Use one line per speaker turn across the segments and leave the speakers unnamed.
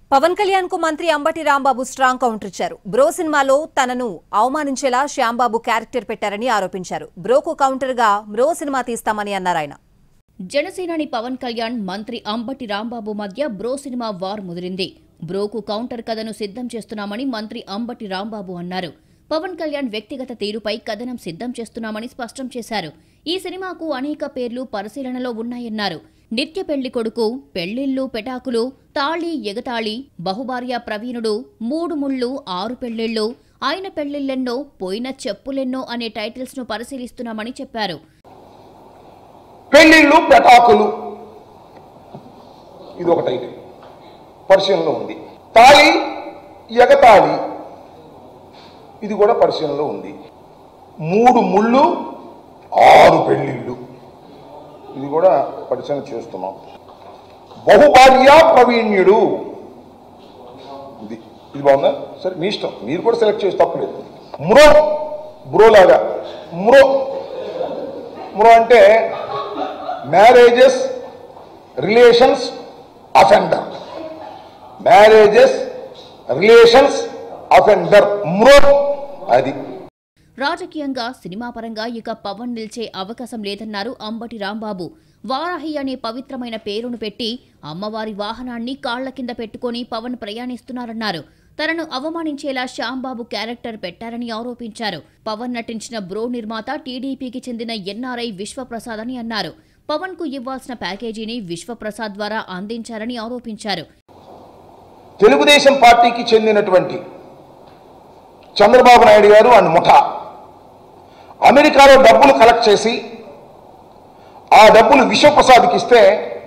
పవన్ కళ్యాణ్ కు మంత్రి Ambati Rambabu strong counter ఇచ్చారు బ్రో సినిమాలో తనను అవమానించేలా శ్యాంబాబు క్యారెక్టర్ పెట్టారని ఆరోపించారు బ్రోకు కౌంటర్ గా బ్రో సినిమా తీస్తామని అన్నారు ఆయన
జనసేనాని పవన్ కళ్యాణ్ మంత్రి అంబటి రాంబాబు మధ్య బ్రో సినిమా వార్ ముదిరింది బ్రోకు కౌంటర్ కథను సిద్ధం చేస్తున్నామని మంత్రి అంబటి రాంబాబు అన్నారు పవన్ కళ్యాణ్ వ్యక్తిగత తీరుపై కథనం సిద్ధం చేస్తున్నామని స్పష్టం చేశారు ఈ సినిమాకు అనేక పేర్లు పరిశీలనలో ఉన్నాయన్నారు నిత్య పెళ్లి కొడుకు పెళ్లిళ్ళు పెటాకులు తాళి ఎగతాళి బహుభార్య ప్రవీణుడు మూడు ముళ్ళు ఆరు పెళ్లిళ్ళు ఆయన పెళ్లిళ్ళెన్నో పోయిన చెప్పులెన్నో అనే టైటిల్స్ ను పరిశీలిస్తున్నామని చెప్పారు
పెళ్ళిళ్ళు పెటాకులు ఇది ఒక టైటిల్ పరిశీలనలో ఉంది తాళి ఎగతాళి ఇది కూడా పరిశీలనలో ఉంది మూడు ముళ్ళు ఆరు పెళ్ళిళ్ళు ఇది కూడా పరిశీలన చేస్తున్నాం బహుభార్య ప్రవీణ్యుడు ఇది ఇది బాగుందా సరే మీ ఇష్టం మీరు కూడా సెలెక్ట్ చేసి తప్పలేదు మురో బ్రోలాగా మురో మురో అంటే marriages relations offender marriages relations offender మ్రో అది
రాజకీయంగా సినిమా పరంగా ఇక పవన్ నిలిచే అవకాశం లేదన్నారు అంబటి రాంబాబు వారాహి అనే పవిత్రమైన పేరును పెట్టి అమ్మవారి వాహనాన్ని కాళ్ల కింద పెట్టుకొని పవన్ ప్రయాణిస్తున్నారన్నారు తనను అవమానించేలా శ్యాంబాబు క్యారెక్టర్ పెట్టారని ఆరోపించారు పవన్ నటించిన బ్రో నిర్మాత టీడీపీకి చెందిన ఎన్ఆర్ఐ విశ్వప్రసాద్ అని అన్నారు పవన్ కు ఇవ్వాల్సిన ప్యాకేజీని విశ్వప్రసాద్ ద్వారా అందించారని ఆరోపించారు
తెలుగుదేశం పార్టీకి చెందినటువంటి చంద్రబాబు నాయుడు గారు అండ్ ముఠా అమెరికాలో డబ్బులు కలెక్ట్ చేసి ఆ డబ్బులు విశ్వప్రసాద్కి ఇస్తే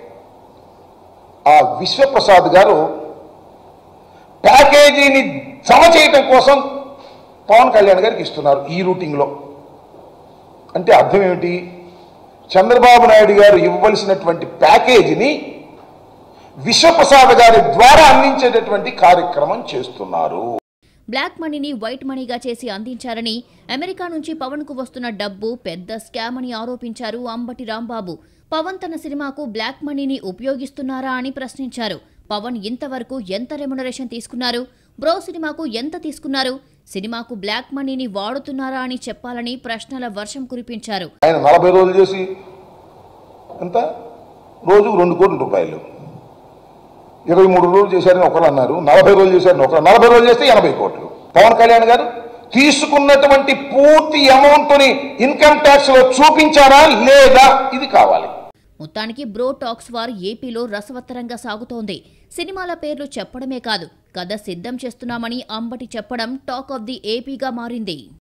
ఆ విశ్వప్రసాద్ గారు ప్యాకేజీని జమ చేయటం కోసం పవన్ కళ్యాణ్ గారికి ఇస్తున్నారు ఈ రూటింగ్లో అంటే అర్థం ఏమిటి చంద్రబాబు నాయుడు గారు ఇవ్వవలసినటువంటి ప్యాకేజీని విశ్వప్రసాద్ గారి ద్వారా అందించేటటువంటి కార్యక్రమం చేస్తున్నారు
బ్లాక్ మనీని వైట్ మనీగా చేసి అందించారని అమెరికా నుంచి పవన్ కు వస్తున్న డబ్బు పెద్ద స్కామ్ అని ఆరోపించారు అంబటి రాంబాబు పవన్ తన సినిమాకు బ్లాక్ మనీని ఉపయోగిస్తున్నారా అని ప్రశ్నించారు పవన్ ఇంతవరకు ఎంత రెమ్యునరేషన్ తీసుకున్నారు బ్రో సినిమాకు ఎంత తీసుకున్నారు సినిమాకు బ్లాక్ మనీని వాడుతున్నారా అని చెప్పాలని ప్రశ్నల వర్షం కురిపించారు
ఆయన నలభై రోజులు చేసి ఎంత రోజుకు రెండు కోట్ల రూపాయలు ఇరవై మూడు రోజులు చేశారని ఒకరు అన్నారు నలభై రోజులు చేశారని ఒకరు నలభై రోజులు చేస్తే ఎనభై కోట్లు పవన్ కళ్యాణ్ గారు తీసుకున్నటువంటి పూర్తి అమౌంట్ని ఇన్కమ్ ట్యాక్స్ లో చూపించారా లేదా ఇది కావాలి
మొత్తానికి బ్రో టాక్స్ వార్ ఏపీలో రసవత్తరంగా సాగుతోంది సినిమాల పేర్లు చెప్పడమే కాదు కథ సిద్ధం చేస్తున్నామని అంబటి చెప్పడం టాక్ ఆఫ్ ది ఏపీగా మారింది